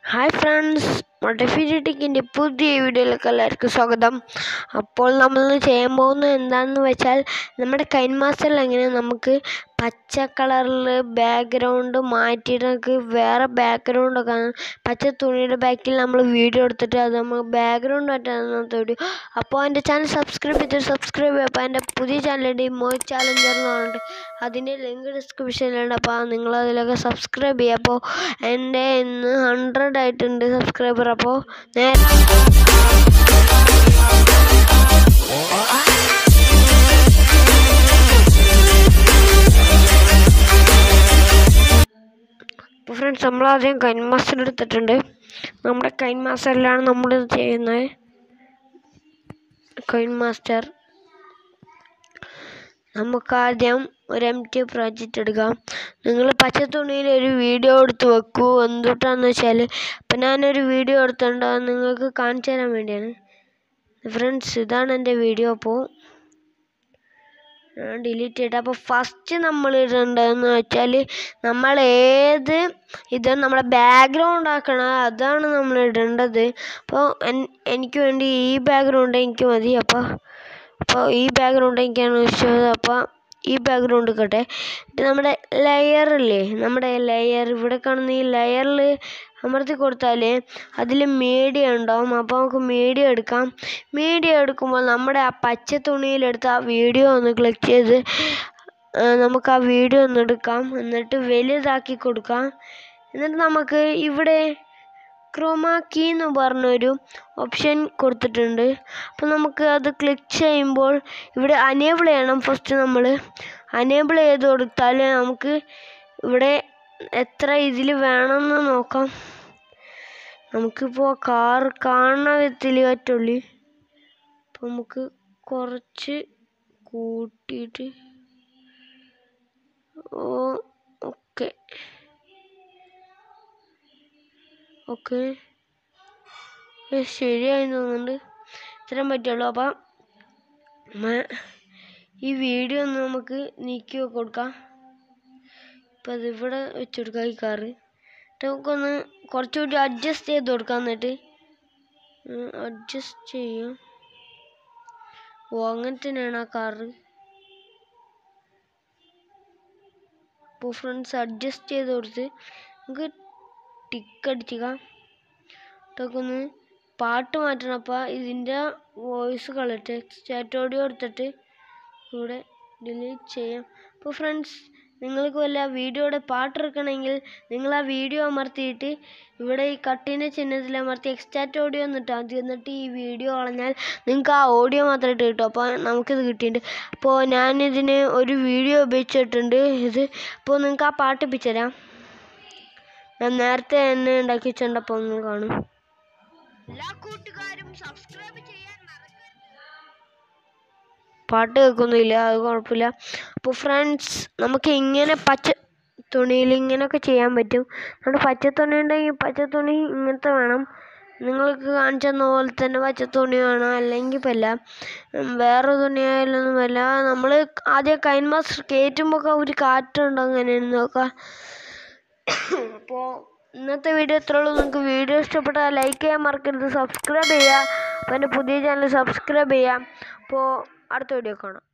hi friends മൊട്ടഫിജിറ്റിക്കിൻ്റെ പുതിയ വീഡിയോയിലേക്ക് എല്ലാവർക്കും സ്വാഗതം അപ്പോൾ നമ്മൾ ചെയ്യാൻ പോകുന്നത് എന്താണെന്ന് വെച്ചാൽ നമ്മുടെ കൈൻ മാസ്റ്ററിൽ എങ്ങനെ നമുക്ക് പച്ച കളറിൽ ബാക്ക്ഗ്രൗണ്ട് മാറ്റിയിട്ട് നമുക്ക് വേറെ ബാക്ക്ഗ്രൗണ്ടൊക്കെ പച്ച തുണിയുടെ ബാക്കിൽ നമ്മൾ വീഡിയോ എടുത്തിട്ട് അത് നമ്മൾ ബാക്ക്ഗ്രൗണ്ട് ആയിട്ടാണ് വീഡിയോ അപ്പോൾ എൻ്റെ ചാനൽ സബ്സ്ക്രൈബ് ചെയ്തിട്ട് സബ്സ്ക്രൈബ് ചെയ്യുക അപ്പോൾ എൻ്റെ പുതിയ ചാനലിൻ്റെ മോ ചാലഞ്ചർ എന്ന് പറഞ്ഞിട്ട് അതിൻ്റെ ലിങ്ക് ഡിസ്ക്രിപ്ഷനിലുണ്ട് അപ്പോൾ നിങ്ങൾ അതിലൊക്കെ സബ്സ്ക്രൈബ് ചെയ്യുക അപ്പോൾ എൻ്റെ ഇന്ന് ഹൺഡ്രഡ് ആയിട്ടുണ്ട് സബ്സ്ക്രൈബർ അപ്പോൾ നേരെ അപ്പോൾ ഫ്രണ്ട്സ് നമ്മൾ ആദ്യം കൈൻ മാസ്റ്റർ എടുത്തിട്ടുണ്ട് നമ്മുടെ കൈൻ മാസ്റ്ററിലാണ് നമ്മൾ ചെയ്യുന്നത് കൈൻ മാസ്റ്റർ നമുക്കാദ്യം ഒരു എം ടി പ്രോജക്റ്റ് എടുക്കാം നിങ്ങൾ പച്ച തുണിയിൽ ഒരു വീഡിയോ എടുത്ത് വെക്കൂ എന്തുട്ടാന്ന് വെച്ചാൽ ഇപ്പം ഞാനൊരു വീഡിയോ എടുത്തിട്ടുണ്ട് അത് നിങ്ങൾക്ക് കാണിച്ചു തരാൻ വേണ്ടിയാണ് ഫ്രണ്ട്സ് ഇതാണ് എൻ്റെ വീഡിയോ അപ്പോൾ ഞാൻ ഡിലീറ്റ് ചെയ്തിട്ട് അപ്പോൾ ഫസ്റ്റ് നമ്മൾ ഇടേണ്ടതെന്ന് വെച്ചാൽ നമ്മൾ ഏത് ഇത് നമ്മുടെ ബാക്ക്ഗ്രൗണ്ട് ആക്കണം അതാണ് നമ്മൾ ഇടേണ്ടത് അപ്പോൾ എനിക്ക് വേണ്ടി ഈ ബാക്ക്ഗ്രൗണ്ട് എനിക്ക് മതി അപ്പോൾ അപ്പോൾ ഈ ബാക്ക്ഗ്രൗണ്ട് എനിക്കാണ് ഇഷ്ടം അപ്പോൾ ഈ ബാക്ക്ഗ്രൗണ്ട് കട്ടെ ഇത് നമ്മുടെ ലെയറില്ലേ നമ്മുടെ ലെയർ ഇവിടെ കാണുന്ന ഈ ലെയറിൽ അമർത്തി കൊടുത്താൽ അതിൽ മീഡിയ ഉണ്ടാവും അപ്പോൾ നമുക്ക് മീഡിയ എടുക്കാം മീഡിയ എടുക്കുമ്പോൾ നമ്മുടെ ആ പച്ച തുണിയിലെടുത്ത് ആ വീഡിയോ ഒന്ന് ക്ലിക്ക് ചെയ്ത് നമുക്ക് ആ വീഡിയോ ഒന്ന് എടുക്കാം എന്നിട്ട് വലുതാക്കി കൊടുക്കാം എന്നിട്ട് നമുക്ക് ഇവിടെ ക്രോമാ കീ എന്ന് പറഞ്ഞൊരു ഓപ്ഷൻ കൊടുത്തിട്ടുണ്ട് അപ്പോൾ നമുക്ക് അത് ക്ലിക്ക് ചെയ്യുമ്പോൾ ഇവിടെ അനേബിൾ ചെയ്യണം ഫസ്റ്റ് നമ്മൾ അനേബിൾ ചെയ്ത് കൊടുത്താൽ നമുക്ക് ഇവിടെ എത്ര ഇതിൽ വേണമെന്ന് നോക്കാം നമുക്കിപ്പോൾ കാർ കാണുന്ന വിധത്തിൽ പറ്റുള്ളൂ അപ്പോൾ നമുക്ക് കുറച്ച് കൂട്ടിയിട്ട് ഓ ഓക്കെ ഓക്കെ ശരിയായി തോന്നുന്നുണ്ട് ഇത്രയും പറ്റുള്ളൂ അപ്പം ഈ വീഡിയോ ഒന്ന് നമുക്ക് നീക്കി കൊടുക്കാം ഇപ്പം അതിവിടെ വെച്ച് കൊടുക്കാം ഈ കാറ് എന്നിട്ട് നമുക്കൊന്ന് കുറച്ചുകൂടി അഡ്ജസ്റ്റ് ചെയ്ത് കൊടുക്കാം എന്നിട്ട് അഡ്ജസ്റ്റ് ചെയ്യാം ഓ അങ്ങനെ തന്നെയാണ് ആ കാറ് അപ്പോൾ ഫ്രണ്ട്സ് അഡ്ജസ്റ്റ് ചെയ്ത് കൊടുത്ത് നമുക്ക് ടിക്ക് അടിച്ചിക്കാം ഇതൊക്കെ ഒന്ന് പാട്ട് മാറ്റണം അപ്പോൾ ഇതിൻ്റെ വോയിസ് കളട്ടെ ചാറ്റ് ഓഡിയോ എടുത്തിട്ട് ഇവിടെ ഡിലീറ്റ് ചെയ്യാം അപ്പോൾ ഫ്രണ്ട്സ് നിങ്ങൾക്ക് വല്ല വീഡിയോയുടെ പാട്ട് എടുക്കണമെങ്കിൽ നിങ്ങൾ ആ വീഡിയോ അമർത്തിയിട്ട് ഇവിടെ ഈ കട്ടിൻ്റെ ചിഹ്നത്തിൽ അമർത്തി എക്സ്റ്റാറ്റ് ഓഡിയോ എന്നിട്ട് മതി എന്നിട്ട് ഈ വീഡിയോ കളഞ്ഞാൽ നിങ്ങൾക്ക് ആ ഓഡിയോ മാത്രമായിട്ട് കിട്ടും അപ്പോൾ നമുക്കിത് കിട്ടിയിട്ടുണ്ട് അപ്പോൾ ഞാനിതിന് ഒരു വീഡിയോ ഉപയോഗിച്ചിട്ടുണ്ട് ഇത് അപ്പോൾ നിങ്ങൾക്ക് ആ പാട്ട് ഇപ്പിച്ചുതരാം ഞാൻ നേരത്തെ തന്നെ ഉണ്ടാക്കി വെച്ചിട്ടുണ്ടപ്പോൾ നിങ്ങൾ കാണും എല്ലാ കൂട്ടുകാരും സബ്സ്ക്രൈബ് ചെയ്യാൻ പാട്ട് കേൾക്കൊന്നുമില്ല അത് കുഴപ്പമില്ല അപ്പോൾ ഫ്രണ്ട്സ് നമുക്ക് ഇങ്ങനെ പച്ച തുണിയിൽ ഇങ്ങനെയൊക്കെ ചെയ്യാൻ പറ്റും നമ്മുടെ പച്ച തുണി ഉണ്ടെങ്കിൽ പച്ച തുണി ഇങ്ങനത്തെ വേണം നിങ്ങൾക്ക് കാണിച്ചു തന്ന പോലെ തന്നെ പച്ച തുണി വേണം അല്ലെങ്കിൽ പല്ല വേറെ തുണിയായാലൊന്നും പല്ല നമ്മൾ ആദ്യം കൈൻ മാസ്റ്റർ കയറ്റുമ്പോൾ ഒക്കെ ഒരു കാറ്റുണ്ട് അങ്ങനെയാണ് നോക്കാം അപ്പോൾ ഇന്നത്തെ വീഡിയോ ഇത്രേ ഉള്ളൂ നിങ്ങൾക്ക് വീഡിയോ ഇഷ്ടപ്പെട്ടാൽ ലൈക്ക് ചെയ്യാൻ മറക്കരുത് സബ്സ്ക്രൈബ് ചെയ്യുക അപ്പോൾ എൻ്റെ പുതിയ ചാനൽ സബ്സ്ക്രൈബ് ചെയ്യാം അപ്പോൾ അടുത്ത വീഡിയോ കാണാം